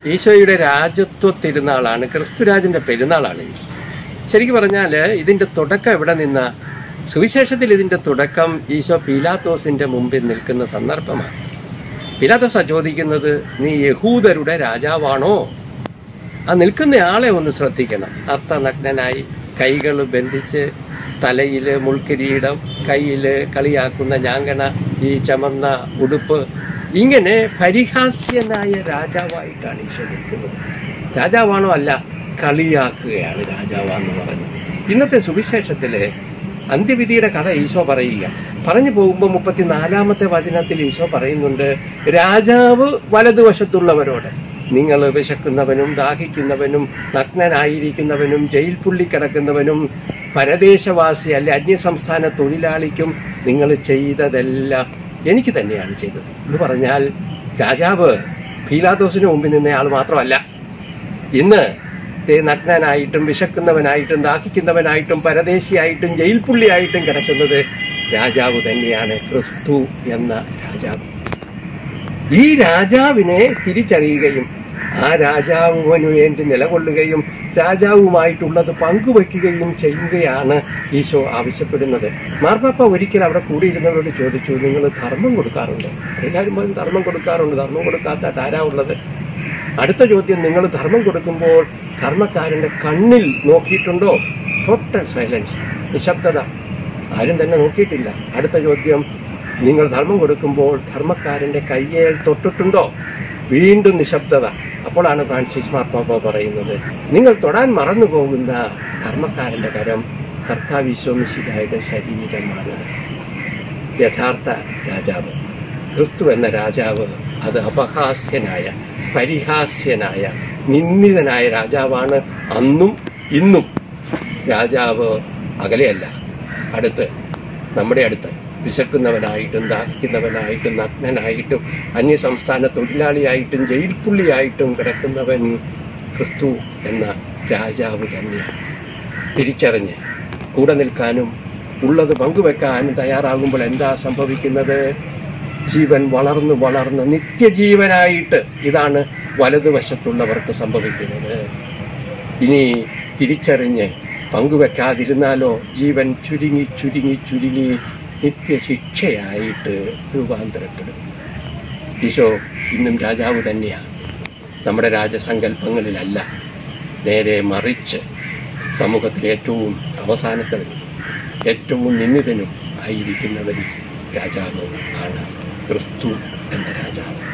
ഈശോയുടെ രാജ്യത്വ തിരുനാളാണ് ക്രിസ്തുരാജിന്റെ പെരുന്നാളാണ് ഇന്ന്. ശരിക്കും പറഞ്ഞാൽ ഇതിന്റെ തുടക്കം എവിടെ നിന്ന സുവിശേഷത്തിൽ ഇതിന്റെ തുടക്കം ഈശോ പീലാത്തോസിന്റെ മുമ്പിൽ നിൽക്കുന്ന സന്ദർഭമാണ് പീലാത്തോസ ചോദിക്കുന്നത് നീ യഹൂദരുടെ രാജാവാണോ ആ നിൽക്കുന്ന ആളെ ഒന്ന് ശ്രദ്ധിക്കണം അർത്ഥനഗ്നനായി കൈകൾ ബന്ധിച്ച് തലയിൽ മുൾക്കിരീടം കയ്യിൽ കളിയാക്കുന്ന ഞാങ്കണ ഈ ചമന്ന ഉടുപ്പ് ഇങ്ങനെ പരിഹാസ്യനായ രാജാവായിട്ടാണ് ഈശോ നിൽക്കുന്നത് രാജാവാണോ അല്ല കളിയാക്കുകയാണ് രാജാവാന്ന് പറഞ്ഞു ഇന്നത്തെ സുവിശേഷത്തില് അന്ത്യവിധിയുടെ കഥ ഈശോ പറയുക പറഞ്ഞു പോകുമ്പോൾ മുപ്പത്തിനാലാമത്തെ വചനത്തിൽ ഈശോ പറയുന്നുണ്ട് രാജാവ് വലതുവശത്തുള്ളവരോട് നിങ്ങൾ വിശക്കുന്നവനും ദാഹിക്കുന്നവനും നഗ്നനായിരിക്കുന്നവനും ജയിൽ പുള്ളി കിടക്കുന്നവനും പരദേശവാസി അല്ലെ അന്യസംസ്ഥാന തൊഴിലാളിക്കും നിങ്ങൾ ചെയ്തതെല്ലാം എനിക്ക് തന്നെയാണ് ചെയ്തത് എന്ന് പറഞ്ഞാൽ രാജാവ് പീലാദോസിന് മുമ്പിൽ നിന്നയാൾ മാത്രമല്ല ഇന്ന് ദേ നഗ്നനായിട്ടും വിശക്കുന്നവനായിട്ടും ദാഹിക്കുന്നവനായിട്ടും പരദേശിയായിട്ടും ജയിൽ പുള്ളിയായിട്ടും കിടക്കുന്നത് രാജാവ് തന്നെയാണ് ക്രിസ്തു എന്ന രാജാവ് ഈ രാജാവിനെ തിരിച്ചറിയുകയും ആ രാജാവിന് വേണ്ടി നിലകൊള്ളുകയും രാജാവുമായിട്ടുള്ളത് പങ്കുവയ്ക്കുകയും ചെയ്യുകയാണ് ഈശോ ആവശ്യപ്പെടുന്നത് മാർപ്പാപ്പ ഒരിക്കൽ അവിടെ കൂടിയിരുന്നവരോട് ചോദിച്ചു നിങ്ങൾ ധർമ്മം കൊടുക്കാറുണ്ടോ എല്ലാവരും പറയും ധർമ്മം കൊടുക്കാറുണ്ട് ധർമ്മം കൊടുക്കാത്ത ആരാ ഉള്ളത് അടുത്ത ചോദ്യം നിങ്ങൾ ധർമ്മം കൊടുക്കുമ്പോൾ ധർമ്മക്കാരന്റെ കണ്ണിൽ നോക്കിയിട്ടുണ്ടോ ടോട്ടൽ സൈലൻസ് നിശബ്ദത ആരും തന്നെ നോക്കിയിട്ടില്ല അടുത്ത ചോദ്യം നിങ്ങൾ ധർമ്മം കൊടുക്കുമ്പോൾ ധർമ്മക്കാരന്റെ കയ്യേൽ തൊട്ടിട്ടുണ്ടോ വീണ്ടും നിശബ്ദത അപ്പോഴാണ് ഫ്രാൻസിസ് മാർപ്പാപ്പ പറയുന്നത് നിങ്ങൾ തൊടാൻ മറന്നു പോകുന്ന ധർമ്മക്കാരന്റെ കരം കർത്താവിശ്വമിശിഹായുടെ ശരീരമാണ് യഥാർത്ഥ രാജാവ് ക്രിസ്തു എന്ന രാജാവ് അത് അപഹാസ്യനായ പരിഹാസ്യനായ നിന്ദിതനായ രാജാവാണ് അന്നും ഇന്നും രാജാവ് അകലെയല്ല അടുത്ത് നമ്മുടെ അടുത്ത് വിശക്കുന്നവനായിട്ടും ദാഹിക്കുന്നവനായിട്ടും നഗ്നനായിട്ടും അന്യസംസ്ഥാന തൊഴിലാളിയായിട്ടും ജയിൽ പുള്ളിയായിട്ടും കിടക്കുന്നവൻ ക്രിസ്തു എന്ന രാജാവ് തന്നെയാണ് തിരിച്ചറിഞ്ഞ് കൂടെ നിൽക്കാനും ഉള്ളത് പങ്കുവെക്കാനും തയ്യാറാകുമ്പോൾ എന്താ സംഭവിക്കുന്നത് ജീവൻ വളർന്നു വളർന്ന് നിത്യജീവനായിട്ട് ഇതാണ് വലതുവശത്തുള്ളവർക്ക് സംഭവിക്കുന്നത് ഇനി തിരിച്ചറിഞ്ഞ് പങ്കുവെക്കാതിരുന്നാലോ ജീവൻ ചുരുങ്ങി ചുരുങ്ങി ചുരുങ്ങി നിത്യശിക്ഷയായിട്ട് രൂപാന്തരപ്പെടും ഈശോ ഇന്നും രാജാവ് തന്നെയാണ് നമ്മുടെ രാജസങ്കല്പങ്ങളിലല്ല നേരെ മറിച്ച് സമൂഹത്തിലെ ഏറ്റവും അവസാനത്തവനും ഏറ്റവും നിന്ദിതനും ആയിരിക്കുന്നവൻ രാജാവ് ആണ് ക്രിസ്തു എന്ന രാജാവ്